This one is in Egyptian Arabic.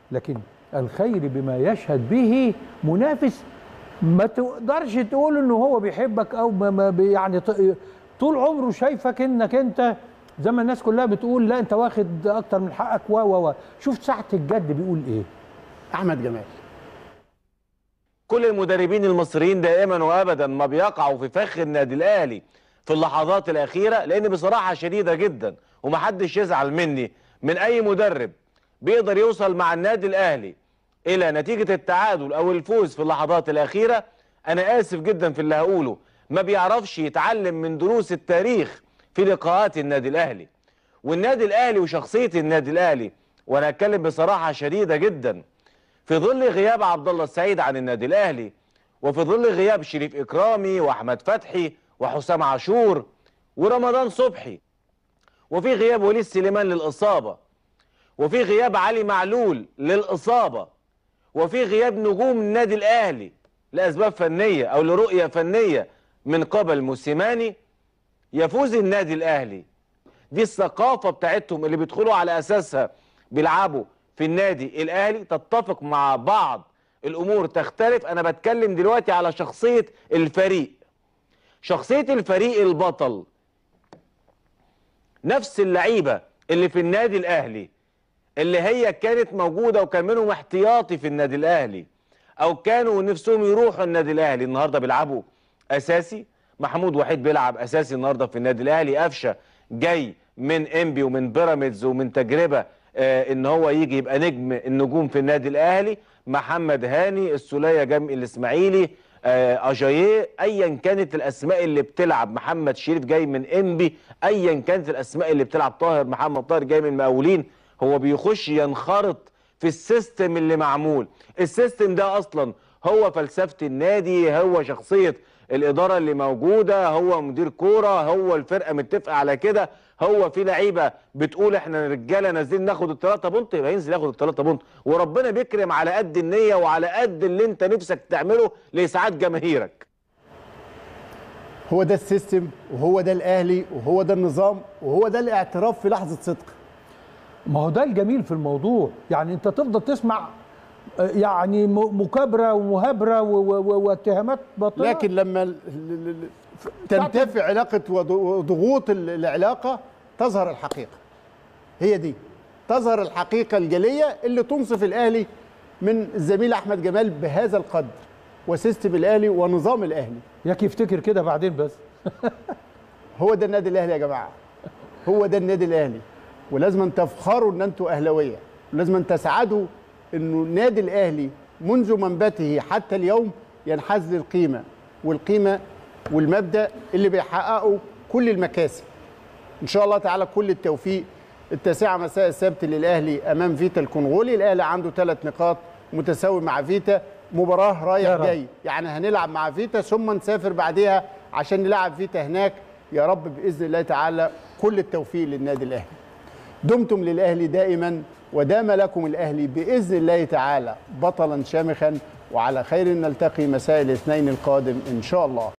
لكن الخير بما يشهد به منافس ما تقدرش تقول انه هو بيحبك او ما ما بي- يعني ط- طول عمره شايفك انك انت زي ما الناس كلها بتقول لا انت واخد اكتر من حقك و و و شوف ساعه الجد بيقول ايه احمد جمال كل المدربين المصريين دائما وابدا ما بيقعوا في فخ النادي الاهلي في اللحظات الاخيره لان بصراحه شديده جدا ومحدش يزعل مني من اي مدرب بيقدر يوصل مع النادي الاهلي الى نتيجه التعادل او الفوز في اللحظات الاخيره انا اسف جدا في اللي هقوله ما بيعرفش يتعلم من دروس التاريخ في لقاءات النادي الاهلي والنادي الاهلي وشخصيه النادي الاهلي وانا اتكلم بصراحه شديده جدا في ظل غياب عبد الله السعيد عن النادي الاهلي وفي ظل غياب شريف اكرامي واحمد فتحي وحسام عاشور ورمضان صبحي وفي غياب وليد سليمان للاصابه وفي غياب علي معلول للاصابه وفي غياب نجوم النادي الاهلي لاسباب فنيه او لرؤيه فنيه من قبل موسيماني يفوز النادي الاهلي دي الثقافه بتاعتهم اللي بيدخلوا على اساسها بيلعبوا في النادي الاهلي تتفق مع بعض الامور تختلف انا بتكلم دلوقتي على شخصيه الفريق شخصيه الفريق البطل نفس اللعيبه اللي في النادي الاهلي اللي هي كانت موجوده وكان منهم احتياطي في النادي الاهلي او كانوا نفسهم يروحوا النادي الاهلي النهارده بيلعبوا اساسي محمود وحيد بيلعب اساسي النهارده في النادي الاهلي قفشه جاي من انبي ومن بيراميدز ومن تجربه آه ان هو يجي يبقى نجم النجوم في النادي الاهلي محمد هاني السوليه جمع الاسماعيلي آه اجاييه ايا كانت الاسماء اللي بتلعب محمد شريف جاي من انبي ايا كانت الاسماء اللي بتلعب طاهر محمد طاهر جاي من المقاولين هو بيخش ينخرط في السيستم اللي معمول السيستم ده اصلا هو فلسفه النادي هو شخصيه الاداره اللي موجوده هو مدير كوره هو الفرقه متفقه على كده هو في لعيبه بتقول احنا رجاله نازلين ناخد الثلاثه بونت يبقى ينزل ياخد الثلاثه بونت وربنا بيكرم على قد النيه وعلى قد اللي انت نفسك تعمله لاسعاد جماهيرك هو ده السيستم وهو ده الاهلي وهو ده النظام وهو ده الاعتراف في لحظه صدق ما هو ده الجميل في الموضوع يعني انت تفضل تسمع آه، يعني م- مكابره ومهابره و- و- و- واتهامات باطله لكن لما ال- ال- ال- تنتفي علاقه وض- وضغوط ال- العلاقه تظهر الحقيقه هي دي تظهر الحقيقه الجليه اللي تنصف الاهلي من الزميل احمد جمال بهذا القدر وسيستم الاهلي ونظام الاهلي ياك يفتكر كده بعدين بس هو ده النادي الاهلي يا جماعه هو ده النادي الاهلي ولازم أن تفخروا ان انتوا اهلاويه ولازم أن تسعدوا انه النادي الاهلي منذ منبته حتى اليوم ينحاز للقيمه والقيمه والمبدا اللي بيحققوا كل المكاسب ان شاء الله تعالى كل التوفيق التاسعه مساء السبت للاهلي امام فيتا الكونغولي الاهلي عنده ثلاث نقاط متساوي مع فيتا مباراه رايح يا رب. جاي يعني هنلعب مع فيتا ثم نسافر بعدها عشان نلعب فيتا هناك يا رب باذن الله تعالى كل التوفيق للنادي الاهلي دمتم للاهلي دائما ودام لكم الاهلي باذن الله تعالى بطلا شامخا وعلى خير نلتقي مساء الاثنين القادم ان شاء الله